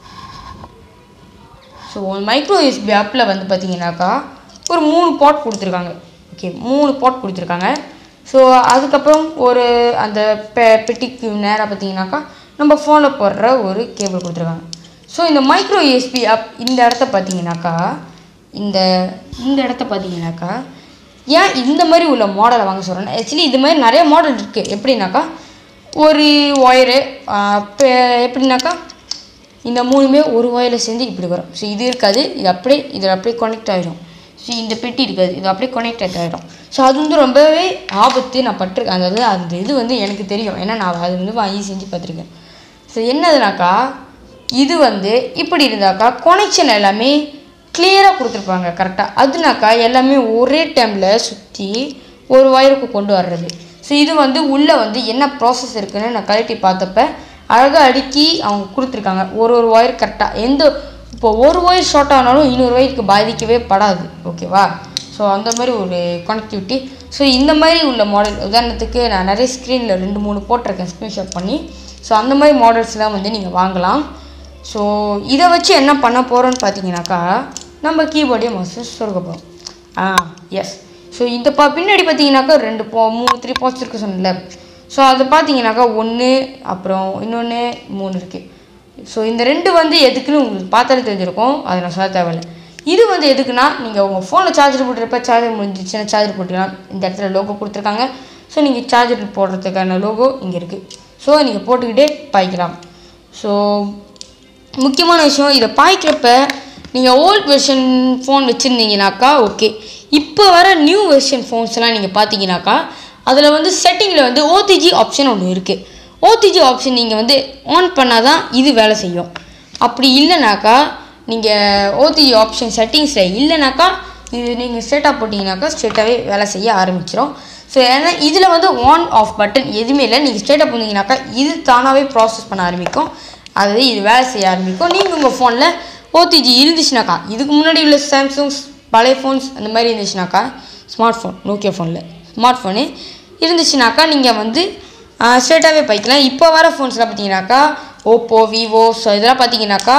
ஸோ மைக்ரோ யூஎஸ்பி ஆப்பில் வந்து பார்த்தீங்கன்னாக்கா ஒரு மூணு பாட் கொடுத்துருக்காங்க ஓகே மூணு பாட் கொடுத்துருக்காங்க ஸோ அதுக்கப்புறம் ஒரு அந்த பெ பெட்டிக்கு நேராக பார்த்தீங்கன்னாக்கா நம்ம ஃபோனில் போடுற ஒரு கேபிள் கொடுத்துருக்காங்க ஸோ இந்த மைக்ரோ யூஎஸ்பி ஆப் இந்த இடத்த பார்த்தீங்கன்னாக்கா இந்த இந்த இடத்த பார்த்தீங்கன்னாக்கா ஏன் இந்த மாதிரி உள்ள மாடலை வாங்க சொல்கிறேன்னா ஆக்சுவலி இது மாதிரி நிறைய மாடல் இருக்குது எப்படின்னாக்கா ஒரு ஒயரு எப்படின்னாக்கா இந்த மூணுமே ஒரு ஒயரில் சேர்ந்து இப்படி வரும் ஸோ இது இருக்காது இது அப்படியே இதில் அப்படியே கனெக்ட் ஆகிடும் ஸோ இந்த பெட்டி இருக்காது இது அப்படியே கனெக்ட் ஆகிடும் ஸோ அது வந்து ரொம்பவே ஆபத்து நான் பட்டிருக்கேன் அதாவது அந்த இது வந்து எனக்கு தெரியும் ஏன்னா நான் அது வந்து வாங்கி செஞ்சு பார்த்துருக்கேன் ஸோ என்னதுனாக்கா இது வந்து இப்படி இருந்தாக்கா கனெக்ஷன் எல்லாமே கிளியராக கொடுத்துருப்பாங்க கரெக்டாக அதுனாக்கா எல்லாமே ஒரே டைமில் சுற்றி ஒரு ஒயருக்கு கொண்டு வர்றது ஸோ இது வந்து உள்ளே வந்து என்ன ப்ராசஸ் இருக்குன்னு நான் கழட்டி பார்த்தப்ப அழகாக அடுக்கி அவங்க கொடுத்துருக்காங்க ஒரு ஒரு ஒயர் கரெக்டாக எந்த இப்போ ஒரு ஒயர் ஷார்ட் ஆனாலும் இன்னொரு ஒயருக்கு பாதிக்கவே படாது ஓகேவா ஸோ அந்த மாதிரி ஒரு கனெக்டிவிட்டி ஸோ இந்த மாதிரி உள்ள மாடல் உதாரணத்துக்கு நான் நிறைய ஸ்க்ரீனில் ரெண்டு மூணு போட்டிருக்கேன் ஸ்க்ரீன்ஷாட் பண்ணி ஸோ அந்த மாதிரி மாடல்ஸ்லாம் வந்து நீங்கள் வாங்கலாம் ஸோ இதை வச்சு என்ன பண்ண போகிறோன்னு பார்த்தீங்கன்னாக்கா நம்ம கீபோர்டையும் மவுஸும் சொருக போகிறோம் ஆ எஸ் ஸோ இந்த பா பின்னாடி பார்த்தீங்கன்னாக்கா ரெண்டு போ மூணு த்ரீ பாட்ஸ் இருக்கு சொன்னல ஸோ அது பார்த்தீங்கன்னாக்கா ஒன்று அப்புறம் இன்னொன்று மூணு இருக்குது ஸோ இந்த ரெண்டு வந்து எதுக்குன்னு உங்களுக்கு பார்த்தாலே தெரிஞ்சிருக்கும் அதை நான் சொல்ல தேவையில்லை இது வந்து எதுக்குன்னா நீங்கள் உங்கள் ஃபோனில் சார்ஜர் போட்டுறப்ப சார்ஜர் முடிஞ்சிச்சுன்னா சார்ஜர் போட்டுக்கலாம் இந்த இடத்துல லோகோ கொடுத்துருக்காங்க ஸோ நீங்கள் சார்ஜர் போடுறதுக்கான லோகோ இங்கே இருக்குது ஸோ நீங்கள் போட்டுக்கிட்டே பாய்க்கலாம் ஸோ முக்கியமான விஷயம் இதை பாய்க்கிறப்ப நீங்கள் ஓல்ட் வெர்ஷன் ஃபோன் வச்சுருந்தீங்கனாக்கா ஓகே இப்போ வர நியூ வெர்ஷன் ஃபோன்ஸ்லாம் நீங்கள் பார்த்தீங்கன்னாக்கா அதில் வந்து செட்டிங்கில் வந்து ஓடிஜி ஆப்ஷன் ஒன்று இருக்குது ஓடிஜி ஆப்ஷன் நீங்கள் வந்து ஆன் பண்ணால் தான் இது வேலை செய்யும் அப்படி இல்லைனாக்கா நீங்கள் ஓடிஜி ஆப்ஷன் செட்டிங்ஸில் இல்லைனாக்கா இது நீங்கள் ஸ்ட்ரெயிட்டாக போட்டிங்கனாக்கா ஸ்ட்ரெயிட்டாகவே வேலை செய்ய ஆரம்பிச்சிடும் ஸோ ஏன்னா இதில் வந்து ஆன் ஆஃப் பட்டன் எதுவுமே இல்லை நீங்கள் ஸ்ட்ரெயிட்டாக போனீங்கனாக்கா இது தானாகவே ப்ராசஸ் பண்ண ஆரம்பிக்கும் அதாவது இது வேலை செய்ய ஆரம்பிக்கும் நீங்கள் உங்கள் ஃபோனில் ஓடிஜி இருந்துச்சுனாக்கா இதுக்கு முன்னாடி உள்ள சாம்சங்ஸ் பழைய ஃபோன்ஸ் அந்த மாதிரி இருந்துச்சுனாக்கா ஸ்மார்ட் ஃபோன் நோக்கியா ஃபோனில் ஸ்மார்ட் ஃபோனு இருந்துச்சுனாக்கா நீங்கள் வந்து ஸ்ட்ரெயிட்டாகவே பைக்கலாம் இப்போ வர ஃபோன்ஸ்லாம் பார்த்தீங்கன்னாக்கா ஓப்போ விவோ ஸோ இதெல்லாம் பார்த்தீங்கன்னாக்கா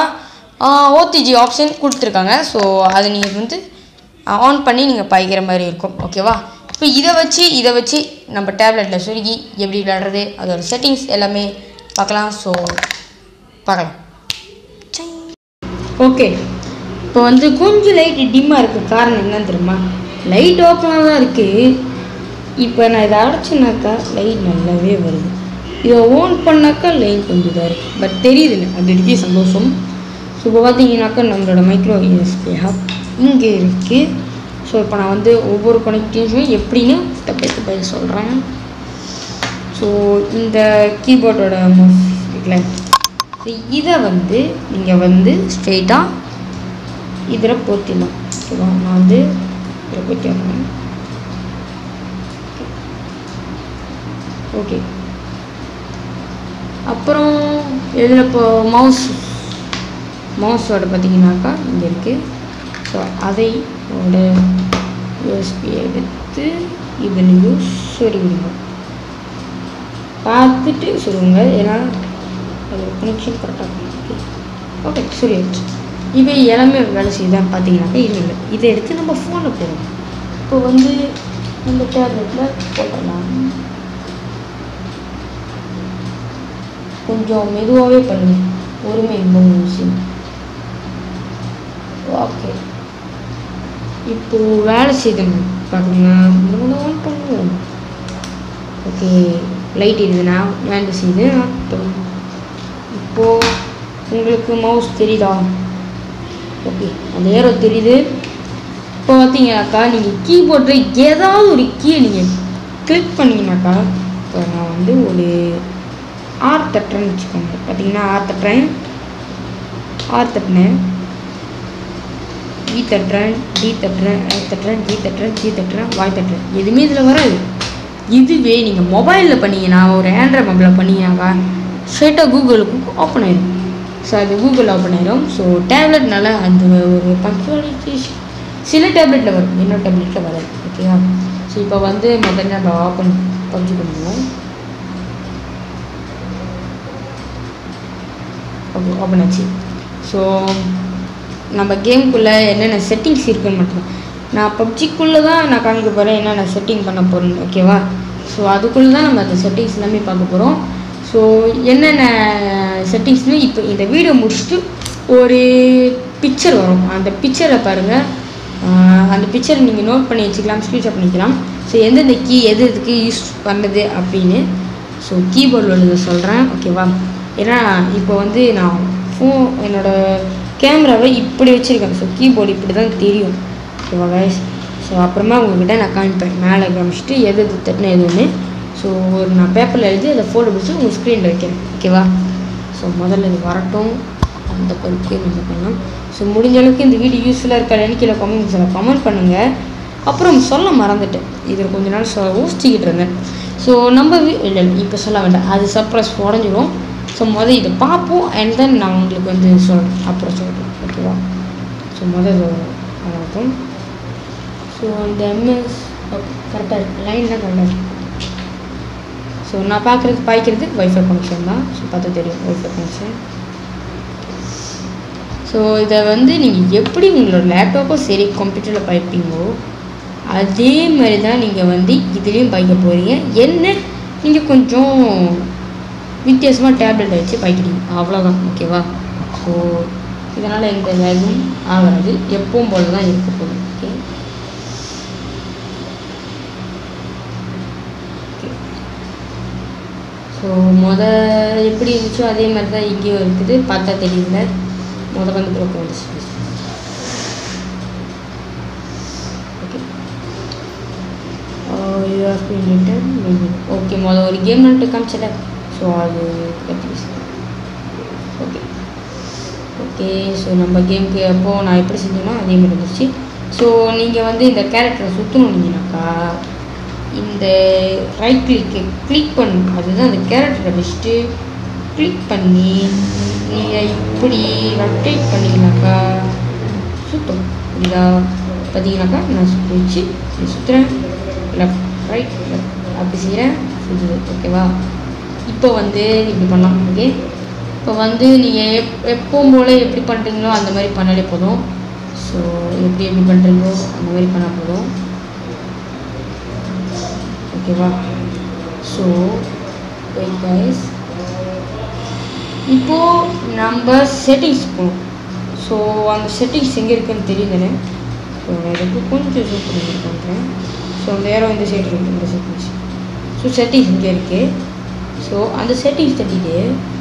ஓடிஜி ஆப்ஷன் கொடுத்துருக்காங்க ஸோ அதை நீங்கள் வந்து ஆன் பண்ணி நீங்கள் பாய்க்கிற மாதிரி இருக்கும் ஓகேவா இப்போ இதை வச்சு இதை வச்சு நம்ம டேப்லெட்டில் சுருகி எப்படி விளையாடுறது அதோட செட்டிங்ஸ் எல்லாமே பார்க்கலாம் ஸோ பார்க்கலாம் ஓகே இப்போ வந்து கொஞ்சம் லைட் டிம்மாக இருக்குது காரணம் என்னன்னு தெரியுமா லைட் ஓப்பனாக தான் இருக்குது இப்போ நான் இதை அடைச்சேனாக்கா லைட் நல்லாவே வருது இதை ஓன் பண்ணாக்கா லைட் கொஞ்சம் இதாக இருக்குது பட் தெரியுதுல்ல அது வரைக்கும் சந்தோஷம் ஸோ இப்போ பார்த்தீங்கன்னாக்கா நம்மளோட மைக்ரோ யூஎஸ்பி ஹப் இங்கே இருக்குது ஸோ இப்போ நான் வந்து ஒவ்வொரு கனெக்டிங்ஸும் எப்படின்னு ஸ்டெப் பை ஸ்டெப் பை சொல்கிறேன் ஸோ இந்த கீபோர்டோட இருக்குல்ல ஸோ இதை வந்து நீங்கள் வந்து ஸ்ட்ரெயிட்டாக இதில் போத்திடலாம் ஓகேவா நான் வந்து இதில் போத்தி வரேன் ஓகே அப்புறம் இதில் இப்போ மவுஸ் மவுஸோட பார்த்தீங்கன்னாக்கா இங்கே இருக்குது ஸோ அதை ஓட யூஎஸ்பி எடுத்து இதுலேயும் சொருவிடுங்க பார்த்துட்டு சொல்லுங்க ஏன்னா அது கனெக்ஷன் கரெக்டாக இருக்கு ஓகே சொல்லியாச்சு இவை எல்லாமே வேலை செய்யுதான் பார்த்தீங்கன்னாக்கா இது இல்லை இதை எடுத்து நம்ம ஃபோனில் போடுவோம் இப்போ வந்து நம்ம டேப்லெட்டில் போட்டுடலாம் கொஞ்சம் மெதுவாகவே பண்ணுங்க பொறுமை இன்னும் விஷயம் ஓகே இப்போ வேலை செய்தோம் பாருங்க இன்னும் ஆன் பண்ணுவோம் ஓகே லைட் இருக்குதுன்னா வேலை செய்து அர்த்தம் இப்போது உங்களுக்கு மவுஸ் தெரியுதா ஓகே அந்த ஏரோ தெரியுது இப்போ பார்த்தீங்கன்னாக்கா நீங்கள் கீபோர்டில் ஏதாவது ஒரு கீயை நீங்கள் கிளிக் பண்ணீங்கன்னாக்கா இப்போ நான் வந்து ஒரு ஆர் தட்டுறேன்னு வச்சுக்கோங்க பார்த்தீங்கன்னா ஆர் தட்டுறேன் ஆர் தட்டினேன் இ தட்டுறேன் டி தட்டுறேன் ஐ தட்டுறேன் ஜி தட்டுறேன் ஜி தட்டுறேன் வாய் தட்டுறேன் எதுவுமே இதில் வராது இதுவே நீங்கள் மொபைலில் பண்ணீங்கன்னா ஒரு ஆண்ட்ராய்ட் மொபைலில் பண்ணீங்கன்னாக்கா ஸ்ட்ரைட்டாக கூகுளுக்கு ஓப்பன் ஆயிடும் ஸோ அது கூகுள் ஓப்பன் ஆயிடும் ஸோ டேப்லெட்னால அந்த ஒரு பங்க்சுவாலிட்டி சில டேப்லெட்டில் வரும் இன்னொரு டேப்லெட்டில் வராது ஓகேவா ஸோ இப்போ வந்து முதல்ல நம்ம ஓப்பன் பப்ஜி பண்ணுவோம் ஓகே ஓப்பன் ஆச்சு ஸோ நம்ம கேமுக்குள்ளே என்னென்ன செட்டிங்ஸ் இருக்குன்னு மட்டும் நான் பப்ஜிக்குள்ளே தான் நான் காமிக்க போகிறேன் என்னென்ன செட்டிங் பண்ண போகிறேன் ஓகேவா ஸோ அதுக்குள்ளே தான் நம்ம அந்த செட்டிங்ஸ் எல்லாமே பார்க்க போகிறோம் ஸோ என்னென்ன செட்டிங்ஸ்னு இப்போ இந்த வீடியோ முடிச்சுட்டு ஒரு பிக்சர் வரும் அந்த பிக்சரை பாருங்கள் அந்த பிக்சரை நீங்கள் நோட் பண்ணி வச்சுக்கலாம் ஸ்க்ரீன்ஷாட் பண்ணிக்கலாம் ஸோ எந்தெந்த கீ எது எதுக்கு யூஸ் பண்ணுது அப்படின்னு ஸோ கீபோர்டில் உள்ளதை சொல்கிறேன் ஓகேவா ஏன்னா இப்போ வந்து நான் ஃபோன் என்னோடய கேமராவை இப்படி வச்சுருக்கேன் ஸோ கீபோர்டு இப்படி தான் தெரியும் ஓகேவா கைஸ் ஸோ அப்புறமா உங்ககிட்ட நான் காமிப்பேன் மேலே காமிச்சிட்டு எது எது தட்டின எதுன்னு ஸோ ஒரு நான் பேப்பரில் எழுதி அதை ஃபோட்டோ பிடிச்சி உங்கள் ஸ்க்ரீனில் வைக்கிறேன் ஓகேவா ஸோ முதல்ல இது வரட்டும் அந்த பொறுக்கே நம்ம பண்ணலாம் ஸோ முடிஞ்ச அளவுக்கு இந்த வீடியோ யூஸ்ஃபுல்லாக இருக்காதுன்னு கீழே கமெண்ட்ஸில் கமெண்ட் பண்ணுங்கள் அப்புறம் சொல்ல மறந்துட்டேன் இதில் கொஞ்ச நாள் சொ ஊசிச்சிக்கிட்டு இருந்தேன் ஸோ நம்ம வீ இல்லை இல்லை இப்போ சொல்ல வேண்டாம் அது சர்ப்ரைஸ் உடஞ்சிரும் ஸோ மொதல் இதை பார்ப்போம் அண்ட் தென் நான் உங்களுக்கு வந்து சொல்கிறேன் அப்புறம் சொல்கிறேன் ஓகேவா ஸோ மொதல் இது ஆகட்டும் ஸோ இந்த எம்எஸ் கரெக்டாக இருக்கு லைன்லாம் கரெக்டாக இருக்கு ஸோ நான் பார்க்குறது பாய்க்கிறது வைஃபை கனெக்ஷன் தான் ஸோ பார்த்தா தெரியும் வைஃபை கனெக்ஷன் ஸோ இதை வந்து நீங்கள் எப்படி உங்களோட லேப்டாப்பும் சரி கம்ப்யூட்டரில் பாய்ப்பீங்களோ அதே மாதிரி தான் நீங்கள் வந்து இதுலேயும் பாய்க்க போகிறீங்க என்ன நீங்கள் கொஞ்சம் வித்தியாசமாக டேப்லெட் வச்சு பாய்க்கிறீங்க அவ்வளோதான் ஓகேவா ஸோ இதனால் எந்த வேகும் ஆகாது எப்பவும் போல தான் இருக்க போகுது ஓகே ஸோ முத எப்படி இருந்துச்சோ அதே மாதிரி தான் இங்கேயும் இருக்குது பார்த்தா தெரியல முத வந்து ப்ரோக்கு வந்துச்சு ஓகே ஓகே முத ஒரு கேம் நட்டு காமிச்சல ஸோ அது ஓகே ஓகே ஸோ நம்ம கேமுக்கு அப்போ நான் எப்படி செஞ்சேனோ அதே மாதிரி இருந்துச்சு ஸோ நீங்கள் வந்து இந்த கேரக்டரை சுற்றணுன்னீங்கனாக்கா இந்த ரைட் கிளிக்கு கிளிக் பண்ணணும் அதுதான் அந்த கேரக்டரை வச்சுட்டு கிளிக் பண்ணி நீங்கள் இப்படி ரொட்டேட் பண்ணிங்கனாக்கா சுத்தம் புரியுதா பார்த்தீங்கன்னாக்கா நான் சுற்றி வச்சு சுற்றுறேன் லெஃப்ட் ரைட் லெஃப்ட் அப்படி செய்கிறேன் சுற்றுது ஓகேவா இப்போ வந்து இப்படி பண்ணலாம் ஓகே இப்போ வந்து நீங்கள் எப் எப்பவும் போல் எப்படி பண்ணுறீங்களோ அந்த மாதிரி பண்ணாலே போதும் ஸோ எப்படி எப்படி பண்ணுறீங்களோ அந்த மாதிரி பண்ணால் போதும் ஓகேவா ஸோ வெயிட் கைஸ் இப்போது நம்ம செட்டிங்ஸ் போகணும் ஸோ அந்த செட்டிங்ஸ் எங்கே இருக்குன்னு தெரியுதுன்னு ஸோ நான் இதுக்கு கொஞ்சம் ஜூம் பண்ணி பண்ணுறேன் ஸோ அந்த ஏரோ இந்த சைடு இருக்குது இந்த செட்டிங்ஸ் ஸோ செட்டிங்ஸ் இங்கே இருக்குது ஸோ அந்த செட்டிங்ஸ் தட்டிட்டு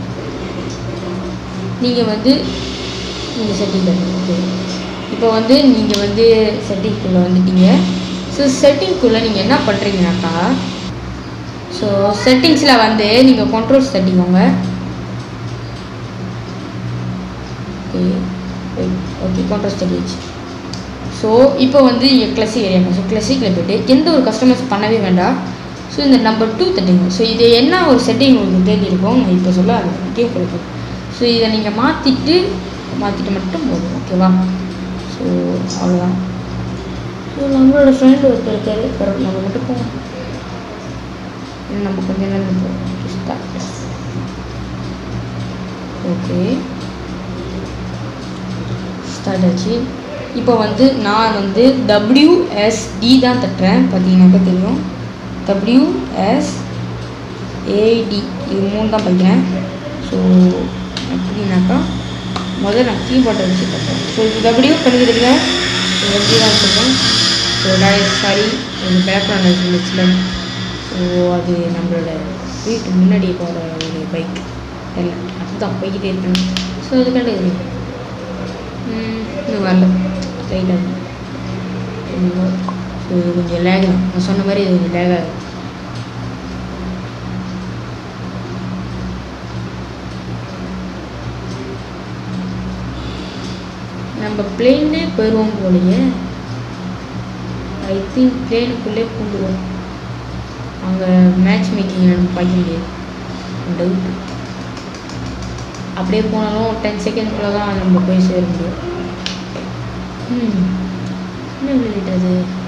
நீங்கள் வந்து இந்த செட்டிங் தட்டணும் ஓகே இப்போ வந்து நீங்கள் வந்து செட்டிங்குள்ளே வந்துட்டீங்க ஸோ செட்டிங்குள்ளே நீங்கள் என்ன பண்ணுறீங்கனாக்கா ஸோ செட்டிங்ஸில் வந்து நீங்கள் கண்ட்ரோல்ஸ் தட்டிக்கோங்க ஓகே ஓகே கண்ட்ரோல்ஸ் தட்டிடுச்சு ஸோ இப்போ வந்து கிளசிக் ஏரியா ஸோ கிளசிக்கில் போய்ட்டு எந்த ஒரு கஸ்டமர்ஸ் பண்ணவே வேண்டாம் ஸோ இந்த நம்பர் டூ தட்டுங்க ஸோ இது என்ன ஒரு செட்டிங் உங்களுக்கு தெரிஞ்சிருக்கும் நான் இப்போ சொல்ல அது முக்கியம் கொடுக்கும் ஸோ இதை நீங்கள் மாற்றிட்டு மாற்றிட்டு மட்டும் போதும் ஓகேவா ஸோ அவ்வளோதான் ஸோ நம்மளோட ஃப்ரெண்டு ஒருத்தர் இருக்காரு பரவாயில்ல நம்ம மட்டும் போவோம் இன்னும் நம்ம கொஞ்ச நேரம் போவோம் ஸ்டார்ட் ஓகே ஸ்டார்ட் ஆச்சு இப்போ வந்து நான் வந்து டபிள்யூஎஸ்டி தான் தட்டுறேன் பார்த்தீங்கன்னாக்கா தெரியும் டபிள்யூஎஸ் ஏடி இது மூணு தான் படிக்கிறேன் ஸோ எப்படின்னாக்கா முதல்ல நான் கீபோர்டை வச்சு தட்டுறேன் ஸோ இது டபிள்யூ பண்ணிக்கிறதுல எப்படி தான் வச்சுருக்கேன் ஸோ சாரி இது பேக்ரவுண்ட் இருந்துச்சுல ஸோ அது நம்மளோட வீட்டு முன்னாடி போகிற ஒரு பைக் இல்லை அதுதான் போய்கிட்டே இருக்கேன் ஸோ அதுக்காண்ட இது இன்னும் வரல ரைட்டாக ஸோ இது கொஞ்சம் லேக் தான் நான் சொன்ன மாதிரி இது கொஞ்சம் லேக் ஆகும் நம்ம நம்ம பிளேன்லேயே போயிடுவோம் போலயே ஐ திங்க் பிளேனுக்குள்ளே பூண்டுவோம் அங்கே மேட்ச் மேக்கிங் நம்ம பார்க்க முடியாது டவுட் அப்படியே போனாலும் டென் செகண்ட்குள்ளே தான் நம்ம போய் சேர முடியும் ம் என்ன விளையாட்டு அது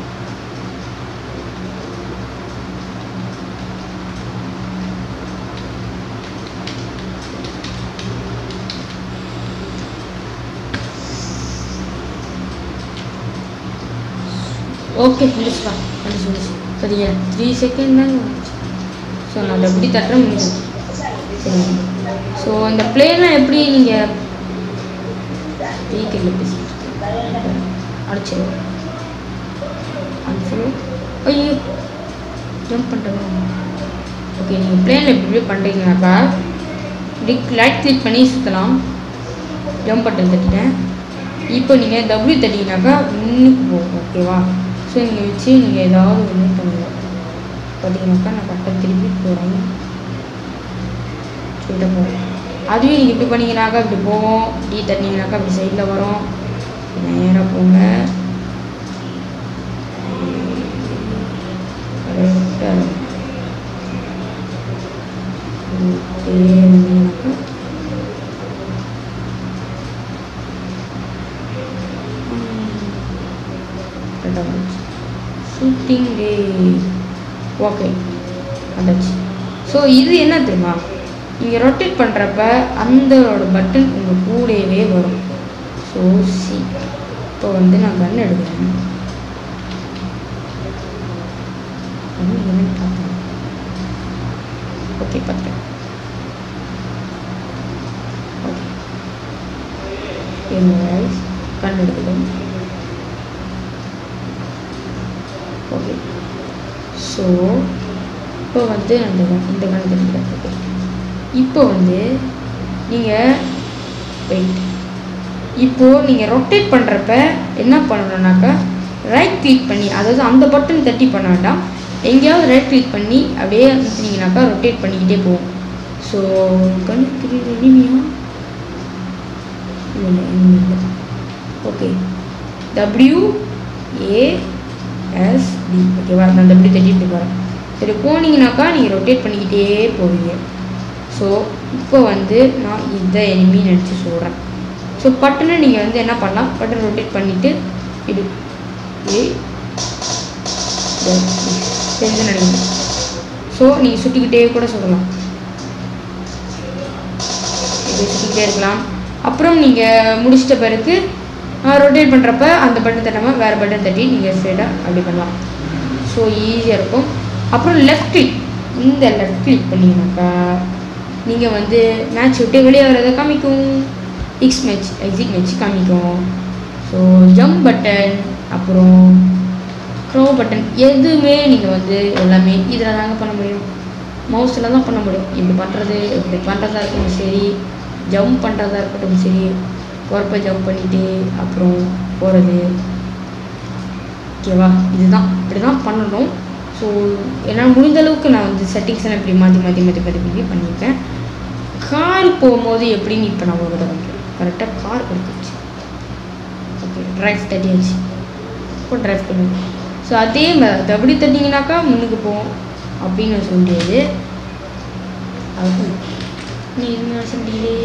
ஓகே முடிச்சுலாம் முடிச்சு முடிச்சு சரியா த்ரீ செகண்ட் தாங்க ஸோ நான் அதை எப்படி தட்டுற முடியும் சரி ஸோ இந்த பிளேலாம் எப்படி நீங்கள் ஸ்பீக்கரில் பேசிட்டு அடிச்சிடும் அன்ஃபாலோ ஐயோ ஜம்ப் பண்ணுறேன் ஓகே நீங்கள் பிளேனில் இப்படி இப்படி பண்ணுறீங்கனாக்கா இப்படி லைட் கிளிக் பண்ணி சுற்றலாம் ஜம்ப் பட்டன் தட்டிட்டேன் இப்போ நீங்கள் டபுள்யூ தட்டிங்கனாக்கா முன்னுக்கு போகும் ஓகேவா ஸோ நீங்கள் வச்சு நீங்கள் ஏதாவது ஒன்று பண்ணுங்க பார்த்தீங்கன்னாக்கா நான் பட்டன் திருப்பி போகிறேன் சொல்லிட்டு போகும் அதுவே நீங்கள் இப்படி பண்ணீங்கனாக்கா இப்படி போகும் டி தட்டினீங்கனாக்கா அப்படி சைடில் வரும் நேராக போங்க கரெக்டாக வந்தீங்கன்னாக்கா ஷூட்டிங் டே ஓகே வந்தாச்சு ஸோ இது என்ன தெரியுமா நீங்கள் ரொட்டேட் பண்ணுறப்ப அந்தோட பட்டன் உங்கள் கூடவே வரும் ஸோ சி இப்போ வந்து நான் கன் எடுக்கிறேன் கன் என்னன்னு பார்த்தேன் ஓகே பார்த்துட்டேன் ஓகே என்னோட கண் எடுக்கணும் ஓகே ஸோ இப்போ வந்து அந்த gun- இந்த கணக்கு எடுக்கிறேன் ஓகே இப்போ வந்து நீங்கள் வெயிட் இப்போது நீங்கள் ரொட்டேட் பண்ணுறப்ப என்ன பண்ணணும்னாக்கா ரைட் கிளிக் பண்ணி அதாவது அந்த பட்டன் தட்டி பண்ண வேண்டாம் எங்கேயாவது ரைட் கிளிக் பண்ணி அப்படியே அமுத்துனீங்கனாக்கா ரொட்டேட் பண்ணிக்கிட்டே போகும் ஸோ கணக்கு இனிமையா இல்லை இல்லை இல்லை okay W A S D ஓகேவா நான் டபிள்யூ தட்டிட்டு போகிறேன் சரி போனீங்கனாக்கா நீங்கள் ரொட்டேட் பண்ணிக்கிட்டே போவீங்க ஸோ இப்போ வந்து நான் இந்த எனிமி நினச்சி சொல்கிறேன் ஸோ பட்டுன்னு நீங்கள் வந்து என்ன பண்ணலாம் பட்டன் ரொட்டேட் பண்ணிவிட்டு இது ஏ தெரிஞ்சு நினைக்கிறேன் ஸோ நீங்கள் சுட்டிக்கிட்டே கூட சொல்லலாம் இப்படி சுற்றிக்கிட்டே இருக்கலாம் அப்புறம் நீங்கள் முடிச்சிட்ட பிறகு ரொட்டேட் பண்ணுறப்ப அந்த பட்டன் தட்டாமல் வேறு பட்டன் தட்டி நீங்கள் ஸ்ட்ரைட்டாக அப்படி பண்ணலாம் ஸோ ஈஸியாக இருக்கும் அப்புறம் லெஃப்ட் கிளிக் இந்த லெஃப்ட் கிளிக் பண்ணிங்கனாக்கா நீங்கள் வந்து மேட்ச் விட்டு வெளியே வரதை காமிக்கும் எக்ஸ் மேட்ச் எக்ஸிட் மேட்ச் காமிக்கும் ஸோ ஜம்ப் பட்டன் அப்புறம் க்ரோ பட்டன் எதுவுமே நீங்கள் வந்து எல்லாமே இதில் தாங்க பண்ண முடியும் மவுஸில் தான் பண்ண முடியும் இப்படி பண்ணுறது இப்படி பண்ணுறதா இருக்கட்டும் சரி ஜம்ப் பண்ணுறதா இருக்கட்டும் சரி போகிறப்ப ஜம்ப் பண்ணிட்டு அப்புறம் போகிறது ஓகேவா இதுதான் இப்படி தான் பண்ணணும் ஸோ என்னால் முடிந்த அளவுக்கு நான் வந்து செட்டிங்ஸ் எல்லாம் இப்படி மாற்றி மாற்றி மாற்றி மாற்றி மாற்றி பண்ணியிருக்கேன் கார் போகும்போது எப்படின்னு இப்போ நான் ஒரு தடவை கரெக்டாக கார் கொடுத்துருச்சு ஓகே ட்ரைவ் தட்டியாச்சு இப்போ ட்ரைவ் பண்ணுங்க ஸோ அதே மாதிரி அப்படி தட்டிங்கனாக்கா முன்னுக்கு போவோம் அப்படின்னு சொல்ல முடியாது அது நீ எதுவுமே சொல்ல முடியலே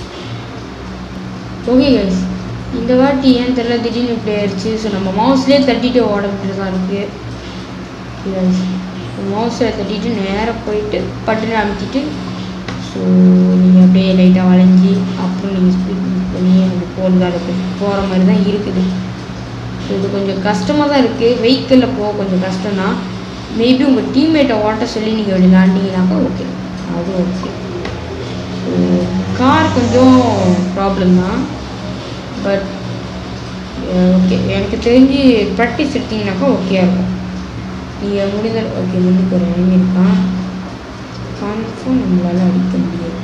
ஓகே கைஸ் இந்த வாட்டி ஏன் தெரியல திடீர்னு இப்படி ஆயிடுச்சு ஸோ நம்ம மவுஸ்லேயே தட்டிட்டு ஓட வேண்டியது தான் இருக்குது கைஸ் மவுஸில் தட்டிட்டு நேராக போயிட்டு பட்டுன்னு அமுத்திட்டு ஸோ நீங்கள் அப்படியே லைட்டாக வளைஞ்சி அப்புறம் நீங்கள் ஸ்பீட் பண்ணி அது போகிறதா இருக்குது போகிற மாதிரி தான் இருக்குது ஸோ இது கொஞ்சம் கஷ்டமாக தான் இருக்குது வெஹிக்கிளில் போக கொஞ்சம் கஷ்டம் தான் மேபி உங்கள் டீம்மேட்டை ஓட்ட சொல்லி நீங்கள் இப்படி விளாண்டிங்கனாக்கா ஓகே அது ஓகே ஸோ கார் கொஞ்சம் ப்ராப்ளம் தான் பட் ஓகே எனக்கு தெரிஞ்சு ப்ராக்டிஸ் எடுத்தீங்கன்னாக்கா ஓகேயா இருக்கும் நீங்கள் முடிந்த ஓகே முன்னுக்கு ஒரு enemy இருக்கான் கன்ஃபார்ம் நம்மளால் அடிக்க முடியாது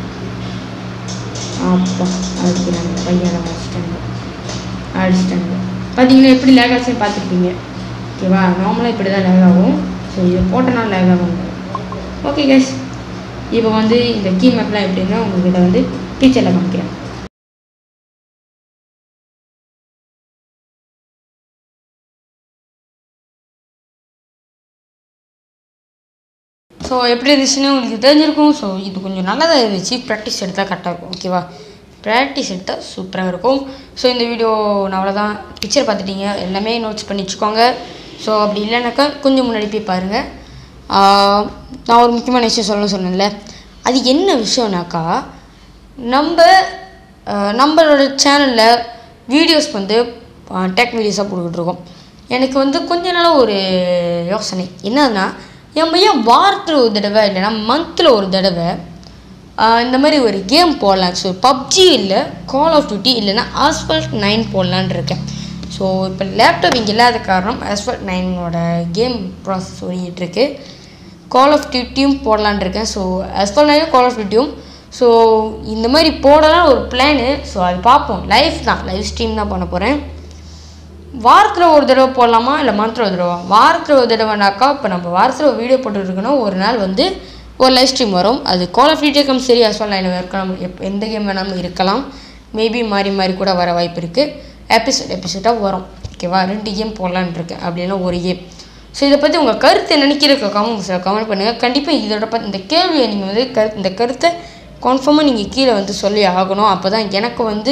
அப்பா அடிக்கிறாங்க பையனை அடிச்சிட்டாங்க அடிச்சிட்டாங்க பார்த்தீங்கன்னா எப்படி லேக் ஆச்சுன்னு பார்த்துருப்பீங்க ஓகேவா நார்மலாக இப்படி தான் லேக் ஆகும் ஸோ இதை போட்டனால லேக் ஆகும் ஓகே கேஸ் இப்போ வந்து இந்த கீ மேப்லாம் எப்படின்னா உங்ககிட்ட வந்து டீச்சரில் காமிக்கிறேன் ஸோ எப்படி இருந்துச்சுன்னு உங்களுக்கு தெரிஞ்சிருக்கும் ஸோ இது கொஞ்சம் நல்லதாக இருந்துச்சு ப்ராக்டிஸ் எடுத்தால் கரெக்டாக இருக்கும் ஓகேவா ப்ராக்டிஸ் எடுத்தால் சூப்பராக இருக்கும் ஸோ இந்த வீடியோ நான் அவ்வளோதான் பிக்சர் பார்த்துட்டீங்க எல்லாமே நோட்ஸ் பண்ணி வச்சுக்கோங்க ஸோ அப்படி இல்லைனாக்கா கொஞ்சம் முன்னாடி போய் பாருங்கள் ஆஹ் நான் ஒரு முக்கியமான விஷயம் சொல்ல சொன்னேன்ல அது என்ன விஷயம்னாக்கா நம்ம ஆஹ் நம்மளோட சேனலில் வீடியோஸ் வந்து டெக் வீடியோஸாக போட்டுக்கிட்டு இருக்கோம் எனக்கு வந்து கொஞ்ச நாளாக ஒரு யோசனை என்னன்னா நம்ம ஏன் வாரத்தில் ஒரு தடவை இல்லைன்னா மந்தில் ஒரு தடவை ஆஹ் இந்த மாதிரி ஒரு கேம் போடலாம் ஸோ பப்ஜி இல்லை கால் ஆஃப் டியூட்டி இல்லைன்னா ஆஸ்ஃபல்ட் நைன் போடலான்னு இருக்கேன் ஸோ இப்போ லேப்டாப் இங்கே இல்லாத காரணம் ஆஸ்ஃபல்ட் நைனோட கேம் ப்ராசஸ் ஓடிட்டுருக்கு கால் ஆஃப் டியூட்டியும் போடலான்னு இருக்கேன் ஸோ ஆஸ்ஃபல்ட் நைனும் கால் ஆஃப் டியூட்டியும் ஸோ இந்த மாதிரி போடலாம் ஒரு பிளானு ஸோ அது பார்ப்போம் லைவ் தான் லைவ் ஸ்ட்ரீம் தான் பண்ண போகிறேன் வாரத்தில் ஒரு தடவை போடலாமா இல்லை மந்த்தில் ஒரு தடவை வாரத்தில் ஒரு தடவைனாக்கா இப்போ நம்ம வாரத்தில் ஒரு வீடியோ போட்டுருக்கணும் ஒரு நாள் வந்து ஒரு லைவ் ஸ்ட்ரீம் வரும் அது கால் ஆஃப் டியூட்டி கம் சரி அஸ்வால் லைன் இருக்கலாம் எப் எந்த கேம் வேணாலும் இருக்கலாம் மேபி மாறி மாறி கூட வர வாய்ப்பு இருக்குது எபிசோட் எபிசோடாக வரும் ஓகேவா ரெண்டு கேம் போடலான்னு இருக்கேன் அப்படின்னா ஒரு கேம் ஸோ இதை பற்றி உங்கள் கருத்து நினைக்கிற கமெண்ட் கமெண்ட் பண்ணுங்கள் கண்டிப்பாக இதோட பற்றி இந்த கேள்வியை நீங்கள் வந்து கரு இந்த கருத்தை கன்ஃபார்மாக நீங்கள் கீழே வந்து சொல்லி ஆகணும் அப்போ தான் எனக்கு வந்து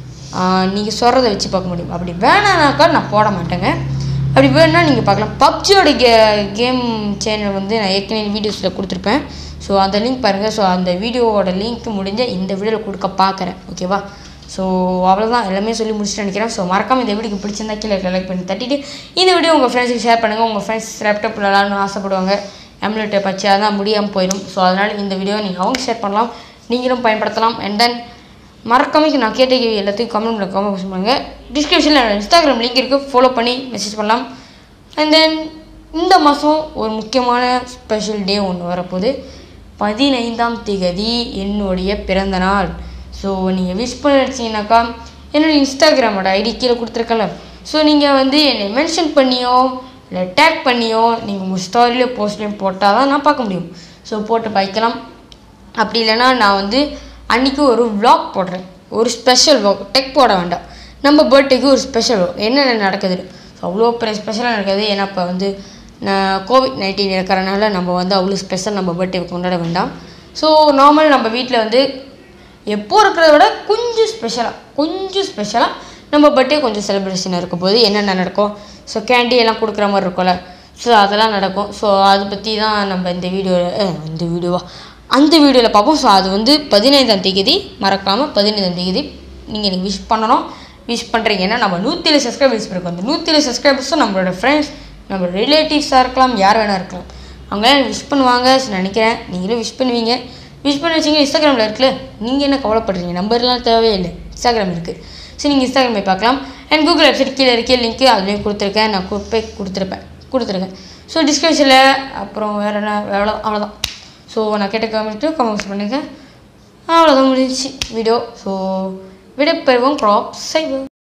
நீங்கள் சொல்கிறத வச்சு பார்க்க முடியும் அப்படி வேணானாக்கா நான் போட மாட்டேங்க அப்படி வேணும்னா நீங்கள் பார்க்கலாம் பப்ஜியோட கே கேம் சேனல் வந்து நான் ஏற்கனவே வீடியோஸில் கொடுத்துருப்பேன் ஸோ அந்த லிங்க் பாருங்கள் ஸோ அந்த வீடியோவோட லிங்க் முடிஞ்ச இந்த வீடியோவில் கொடுக்க பார்க்குறேன் ஓகேவா ஸோ அவ்வளோதான் எல்லாமே சொல்லி முடிச்சுட்டு நினைக்கிறேன் ஸோ மறக்காம இந்த வீடியோக்கு பிடிச்சிருந்தா கீழே லைக் பண்ணி தட்டிட்டு இந்த வீடியோ உங்கள் ஃப்ரெண்ட்ஸுக்கு ஷேர் பண்ணுங்கள் உங்கள் ஃப்ரெண்ட்ஸ் லேப்டாப் விளாட்னு ஆசைப்படுவாங்க எம்லெட்டை பச்சு அதான் முடியாமல் போயிடும் ஸோ அதனால் இந்த வீடியோ நீங்கள் அவங்க ஷேர் பண்ணலாம் நீங்களும் பயன்படுத்தலாம் அண்ட் தென் மறக்காம நான் கேட்ட கேள்வி எல்லாத்தையும் கமெண்ட்ல கமெண்ட் பண்ணுங்க டிஸ்கிரிப்ஷனில் இன்ஸ்டாகிராம் லிங்க் இருக்குது ஃபாலோ பண்ணி மெசேஜ் பண்ணலாம் அண்ட் தென் இந்த மாதம் ஒரு முக்கியமான ஸ்பெஷல் டே ஒன்று வரப்போகுது பதினைந்தாம் திகதி என்னுடைய பிறந்த நாள் ஸோ நீங்கள் விஷ் பண்ண நினச்சிங்கனாக்கா என்னோட இன்ஸ்டாகிராமோட ஐடி கீழே கொடுத்துருக்கல ஸோ நீங்கள் வந்து என்னை மென்ஷன் பண்ணியோ இல்லை டேக் பண்ணியோ நீங்கள் உங்கள் ஸ்டோரியிலையோ போஸ்ட்லேயும் போட்டால் தான் நான் பார்க்க முடியும் ஸோ போட்டு பாய்க்கலாம் அப்படி இல்லைன்னா நான் வந்து அன்றைக்கி ஒரு vlog போடுறேன் ஒரு ஸ்பெஷல் vlog டெக் போட வேண்டாம் நம்ம பர்த்டேக்கு ஒரு ஸ்பெஷல் vlog என்னென்ன நடக்குது ஸோ அவ்வளோ பெரிய ஸ்பெஷலாக நடக்குது ஏன்னா இப்போ வந்து நான் கோவிட் நைன்டீன் இருக்கிறனால நம்ம வந்து அவ்வளோ ஸ்பெஷல் நம்ம பர்த்டே கொண்டாட வேண்டாம் ஸோ நார்மல் நம்ம வீட்டில் வந்து எப்போ இருக்கிறத விட கொஞ்சம் ஸ்பெஷலாக கொஞ்சம் ஸ்பெஷலாக நம்ம பர்த்டே கொஞ்சம் செலிப்ரேஷன் இருக்கும் போது என்னென்ன நடக்கும் ஸோ கேண்டி எல்லாம் கொடுக்குற மாதிரி இருக்கும்ல ஸோ அதெல்லாம் நடக்கும் ஸோ அதை பற்றி தான் நம்ம இந்த வீடியோவில் இந்த வீடியோவா அந்த வீடியோவில் பார்ப்போம் ஸோ அது வந்து பதினைந்தாம் தேதி மறக்காமல் பதினைந்தாம் தேதி நீங்கள் எனக்கு விஷ் பண்ணணும் விஷ் பண்ணுறீங்கன்னா நம்ம நூற்றி ஏழு சப்ஸ்கிரைபர்ஸ் இருக்கும் அந்த நூற்றி ஏழு சப்ஸ்கிரைபர்ஸும் நம்மளோட ஃப்ரெண்ட்ஸ் நம்ம ரிலேட்டிவ்ஸாக இருக்கலாம் யார் வேணா இருக்கலாம் அவங்களாம் விஷ் பண்ணுவாங்க ஸோ நினைக்கிறேன் நீங்களும் விஷ் பண்ணுவீங்க விஷ் பண்ணி வச்சிங்க இன்ஸ்டாகிராமில் இருக்குல்ல நீங்கள் என்ன கவலைப்படுறீங்க நம்பர்லாம் தேவையே இல்லை இன்ஸ்டாகிராம் இருக்குது ஸோ நீங்கள் இன்ஸ்டாகிராம் போய் பார்க்கலாம் அண்ட் கூகுள் வெப்சைட் கீழே இருக்க லிங்க்கு அதுலேயும் கொடுத்துருக்கேன் நான் போய் கொடுத்துருப்பேன் கொடுத்துருக்கேன் ஸோ டிஸ்கிரிப்ஷனில் அப்புறம் வேறு என்ன எவ்வளோ அவ்வளோதான் ஸோ நான் கேட்ட கமெண்ட்டு கமெண்ட்ஸ் பண்ணுங்கள் அவ்வளோதான் முடிஞ்சிச்சு வீடியோ ஸோ விடைபெறுவோம் க்ராப் செய்வோம்